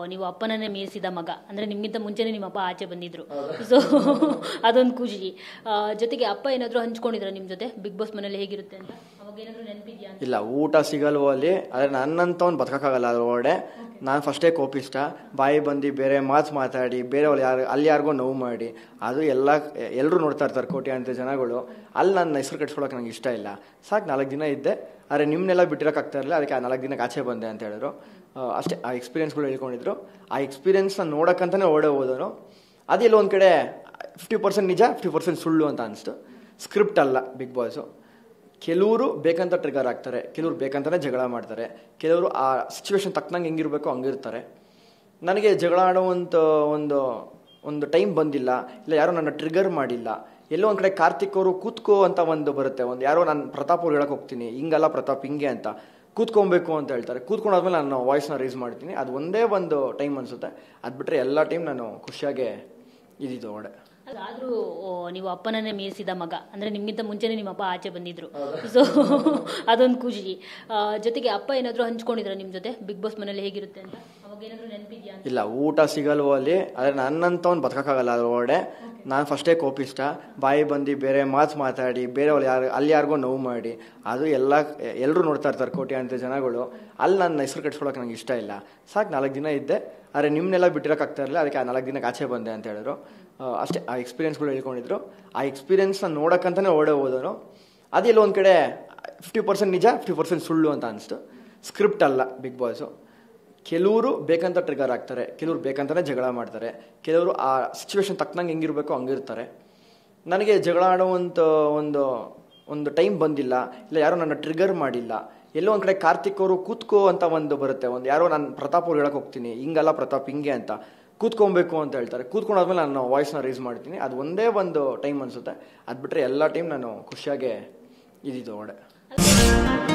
ನೀವು ಅಪ್ಪನನ್ನೇ ಮೀರಿಸಿದ ಮಗ ಅಂದ್ರೆ ನಿಮ್ಗಿಂತ ಮುಂಚೆನೆ ನಿಮ್ಮ ಅಪ್ಪ ಆಚೆ ಬಂದಿದ್ರು ಸೊ ಅದೊಂದು ಖುಷಿ ಆ, ಜೊತೆಗೆ ಅಪ್ಪ ಏನಾದ್ರು ಹಂಚ್ಕೊಂಡಿದ್ರ ನಿಮ್ ಜೊತೆ ಬಿಗ್ ಬಾಸ್ ಮನೇಲಿ ಹೇಗಿರುತ್ತೆ ಅಂತ ಅವಾಗ ಏನಾದ್ರು ನೆನಪಿದ್ಯಾ ಅಂತ ಇಲ್ಲ ಊಟ ಸಿಗಲ್ವೋ ಅಲ್ಲಿ ಆದರೆ ನನ್ನಂತವ್ನು ಬದುಕೋಕ್ಕಾಗಲ್ಲ ಅದ್ರೊಳಗಡೆ ನಾನು ಫಸ್ಟೇ ಕೋಪಿಷ್ಟ ಬಾಯಿ ಬಂದು ಬೇರೆ ಮಾತು ಮಾತಾಡಿ ಬೇರೆಯವ್ರು ಯಾರು ಅಲ್ಲಿ ಯಾರಿಗೋ ನೋವು ಮಾಡಿ ಅದು ಎಲ್ಲ ಎಲ್ಲರೂ ನೋಡ್ತಾ ಇರ್ತಾರೆ ಕೋಟಿ ಅಂತ ಜನಗಳು ಅಲ್ಲಿ ನನ್ನ ಹೆಸರು ಕಟ್ಸ್ಕೊಳಕ್ಕೆ ನಂಗೆ ಇಷ್ಟ ಇಲ್ಲ ಸಾಕು ನಾಲ್ಕು ದಿನ ಇದ್ದೆ ಆದರೆ ನಿಮ್ಮನ್ನೆಲ್ಲ ಬಿಟ್ಟಿರೋಕ್ಕಾಗ್ತಾ ಇರಲಿಲ್ಲ ಅದಕ್ಕೆ ಆ ನಾಲ್ಕು ದಿನಕ್ಕೆ ಆಚೆ ಬಂದೆ ಅಂತ ಹೇಳಿದ್ರು ಆ, ಅಷ್ಟೇ ಆ ಎಕ್ಸ್ಪೀರಿಯನ್ಸ್ಗಳು ಹೇಳ್ಕೊಂಡಿದ್ರು ಆ ಎಕ್ಸ್ಪೀರಿಯನ್ಸ್ನ ನೋಡೋಕ್ಕಂತಲೇ ಓಡೇ ಹೋದನು ಅದೆಲ್ಲ ಒಂದು ಕಡೆ ಫಿಫ್ಟಿ ಪರ್ಸೆಂಟ್ ನಿಜ ಫಿಫ್ಟಿ ಪರ್ಸೆಂಟ್ ಸುಳ್ಳು ಅಂತ ಅನಿಸ್ತು ಸ್ಕ್ರಿಪ್ಟ್ ಅಲ್ಲ ಬಿಗ್ ಬಾಸು ಕೆಲವರು ಬೇಕಂತ ಟ್ರಿಗರ್ ಆಗ್ತಾರೆ ಕೆಲವರು ಬೇಕಂತಲೇ ಜಗಳ ಮಾಡ್ತಾರೆ ಕೆಲವರು ಆ ಸಿಚುವೇಶನ್ ತಕ್ಕನಂಗೆ ಹೆಂಗಿರ್ಬೇಕೋ ಹಂಗಿರ್ತಾರೆ ನನಗೆ ಜಗಳ ಆಡುವಂಥ ಒಂದು ಒಂದು ಟೈಮ್ ಬಂದಿಲ್ಲ ಇಲ್ಲ ಯಾರೋ ನನ್ನ ಟ್ರಿಗರ್ ಮಾಡಿಲ್ಲ ಎಲ್ಲೋ ಒಂದು ಕಡೆ ಕಾರ್ತಿಕ್ ಅವರು ಕೂತ್ಕೋ ಅಂತ ಒಂದು ಬರುತ್ತೆ ಒಂದು ಯಾರೋ ನಾನು ಪ್ರತಾಪ್ ಅವ್ರು ಹೇಳಕ್ಕೆ ಹೋಗ್ತೀನಿ ಹಿಂಗಲ್ಲ ಪ್ರತಾಪ್ ಹಿಂಗೆ ಅಂತ ಕೂತ್ಕೊಬೇಕು ಅಂತ ಹೇಳ್ತಾರೆ ಕೂತ್ಕೊಂಡಾದ್ಮೇಲೆ ನಾನು ವಾಯ್ಸ್ನ ರೈಸ್ ಮಾಡ್ತೀನಿ ಅದು ಒಂದೇ ಒಂದು ಟೈಮ್ ಅನಿಸುತ್ತೆ ಅದು ಬಿಟ್ಟರೆ ಎಲ್ಲ ಟೈಮ್ ನಾನು ಖುಷಿಯಾಗೆ ಇದ್ದಿದ್ದು ಒಡೆ ಆದ್ರೂ ಓ, ನೀವು ಅಪ್ಪನನ್ನೇ ಮೀರಿಸಿದ ಮಗ ಅಂದ್ರೆ ನಿಮ್ಗಿಂತ ಮುಂಚೆನೆ ನಿಮ್ಮ ಅಪ್ಪ ಆಚೆ ಬಂದಿದ್ರು ಸೊ ಅದೊಂದು ಖುಷಿ ಆ, ಜೊತೆಗೆ ಅಪ್ಪ ಏನಾದ್ರು ಹಂಚ್ಕೊಂಡಿದ್ರ ನಿಮ್ ಜೊತೆ ಬಿಗ್ ಬಾಸ್ ಮನೇಲಿ ಹೇಗಿರುತ್ತೆ ಅಂತ ಅವಾಗ ಏನಾದ್ರು ನೆನಪಿದ್ಯಾ ಅಂತ ಇಲ್ಲ ಊಟ ಸಿಗಲ್ವೋ ಅಲ್ಲಿ ಆದರೆ ನನ್ನಂತವ್ನು ಬದುಕೋಕ್ಕಾಗಲ್ಲ ಅದ್ರೊಳಗಡೆ ನಾನು ಫಸ್ಟೇ ಕೋಪಿಷ್ಟ ಬಾಯಿ ಬಂದು ಬೇರೆ ಮಾತು ಮಾತಾಡಿ ಬೇರೆಯವ್ರು ಯಾರು ಅಲ್ಲಿ ಯಾರಿಗೋ ನೋವು ಮಾಡಿ ಅದು ಎಲ್ಲ ಎಲ್ಲರೂ ನೋಡ್ತಾ ಇರ್ತಾರೆ ಕೋಟಿ ಅಂತ ಜನಗಳು ಅಲ್ಲಿ ನನ್ನ ಹೆಸರು ಕಟ್ಸ್ಕೊಳಕ್ಕೆ ನಂಗೆ ಇಷ್ಟ ಇಲ್ಲ ಸಾಕು ನಾಲ್ಕು ದಿನ ಇದ್ದೆ ಆದರೆ ನಿಮ್ಮನ್ನೆಲ್ಲ ಬಿಟ್ಟಿರೋಕ್ಕಾಗ್ತಾ ಇರಲಿಲ್ಲ ಅದಕ್ಕೆ ಆ ನಾಲ್ಕು ದಿನಕ್ಕೆ ಆಚೆ ಬಂದೆ ಅಂತ ಹೇಳಿದ್ರು ಆ, ಅಷ್ಟೇ ಆ ಎಕ್ಸ್ಪೀರಿಯನ್ಸ್ಗಳು ಹೇಳ್ಕೊಂಡಿದ್ರು ಆ ಎಕ್ಸ್ಪೀರಿಯನ್ಸ್ನ ನೋಡೋಕ್ಕಂತಲೇ ಓಡೇ ಹೋದನು ಅದೆಲ್ಲ ಒಂದು ಕಡೆ ಫಿಫ್ಟಿ ಪರ್ಸೆಂಟ್ ನಿಜ ಫಿಫ್ಟಿ ಪರ್ಸೆಂಟ್ ಸುಳ್ಳು ಅಂತ ಅನಿಸ್ತು ಸ್ಕ್ರಿಪ್ಟ್ ಅಲ್ಲ ಬಿಗ್ ಬಾಸು ಕೆಲವರು ಬೇಕಂತ ಟ್ರಿಗರ್ ಆಗ್ತಾರೆ ಕೆಲವರು ಬೇಕಂತಲೇ ಜಗಳ ಮಾಡ್ತಾರೆ ಕೆಲವರು ಆ ಸಿಚುವೇಶನ್ ತಕ್ಕನಂಗೆ ಹೆಂಗಿರ್ಬೇಕೋ ಹಂಗಿರ್ತಾರೆ ನನಗೆ ಜಗಳ ಆಡುವಂಥ ಒಂದು ಒಂದು ಟೈಮ್ ಬಂದಿಲ್ಲ ಇಲ್ಲ ಯಾರೋ ನನ್ನ ಟ್ರಿಗರ್ ಮಾಡಿಲ್ಲ ಎಲ್ಲೋ ಒಂದು ಕಡೆ ಕಾರ್ತಿಕ್ ಅವರು ಕೂತ್ಕೋ ಅಂತ ಒಂದು ಬರುತ್ತೆ ಒಂದು ಯಾರೋ ನಾನು ಪ್ರತಾಪ್ ಅವ್ರು ಹೇಳಕ್ಕೆ ಹೋಗ್ತೀನಿ ಹಿಂಗಲ್ಲ ಪ್ರತಾಪ್ ಹಿಂಗೆ ಅಂತ ಕೂತ್ಕೊಬೇಕು ಅಂತ ಹೇಳ್ತಾರೆ ಕೂತ್ಕೊಂಡಾದ್ಮೇಲೆ ನಾನು ವಾಯ್ಸ್ನ ರೈಸ್ ಮಾಡ್ತೀನಿ ಅದು ಒಂದೇ ಒಂದು ಟೈಮ್ ಅನಿಸುತ್ತೆ ಅದು ಬಿಟ್ಟರೆ ಎಲ್ಲ ಟೈಮ್ ನಾನು ಖುಷಿಯಾಗೆ ಇದ್ದಿದ್ದು ಒಡೆ